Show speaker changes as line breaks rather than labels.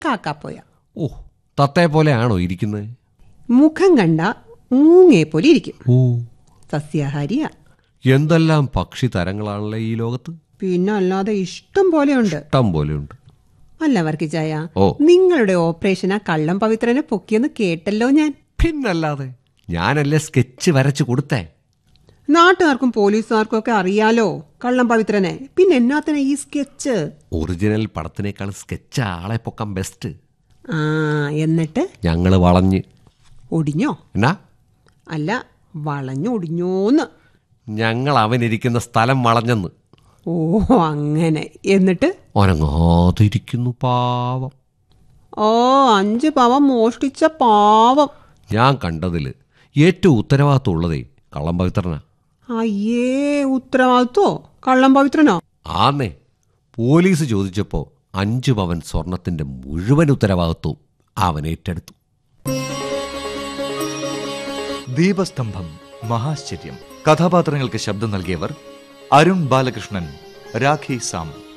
കാക്കാപ്പോയ
ഓ തത്തയെ പോലെയാണോ ഇരിക്കുന്നത്
മുഖം കണ്ട മൂങ്ങയെ പോലെ ഇരിക്കും
ഓ
സസ്യാഹാരിയാ
എന്തെല്ലാം പക്ഷി തരങ്ങളാണല്ലേ ഈ ലോകത്ത്
പിന്നെ അല്ലാതെ ഇഷ്ടം പോലെയുണ്ട്
ഇഷ്ടം പോലെയുണ്ട്
അല്ല വർക്കിച്ചായ
ഓ.
നിങ്ങളുടെ ഓപ്പറേഷൻ ആ കള്ളം പവിത്രനെ പൊക്കിയെന്ന് കേട്ടല്ലോ ഞാൻ
പിന്നല്ലാതെ ഞാനല്ലേ സ്കെച്ച് വരച്ചു കൊടുത്തേ
നാട്ടുകാർക്കും പോലീസുകാർക്കും ഒക്കെ അറിയാലോ കള്ളം പവിത്രനെ പിന്നെ എന്നാത്തിനാ ഈ സ്കെച്ച്
ഒറിജിനൽ പടത്തിനേക്കാൾ സ്കെച്ച് ആളെ പൊക്കാൻ ബെസ്റ്റ്
ആ എന്നിട്ട്
ഞങ്ങൾ വളഞ്ഞ്
ഒടിഞ്ഞോ
എന്നാ
അല്ല വളഞ്ഞൊടിഞ്ഞോന്ന്
ഞങ്ങൾ അവനിരിക്കുന്ന സ്ഥലം വളഞ്ഞെന്ന്
ഓ അങ്ങനെ എന്നിട്ട്
ഒനങ്ങാതെ ഇരിക്കുന്നു പാവം
ഓ അഞ്ച് പവൻ മോഷ്ടിച്ച പാവം
ഞാൻ കണ്ടതിൽ ഏറ്റവും ഉത്തരവാദിത്തമുള്ളതേ കള്ളം പവിത്രനാ
അയ്യേ ഉത്തരവാദിത്വോ കള്ളം പവിത്രനോ
ആന്നേ പോലീസ് ചോദിച്ചപ്പോൾ അഞ്ചു പവൻ സ്വർണത്തിന്റെ മുഴുവൻ ഉത്തരവാദിത്വവും അവൻ ഏറ്റെടുത്തു
ദീപസ്തംഭം മഹാശ്ചര്യം കഥാപാത്രങ്ങൾക്ക് ശബ്ദം നൽകിയവർ അരുൺ ബാലകൃഷ്ണൻ രാഖി സാം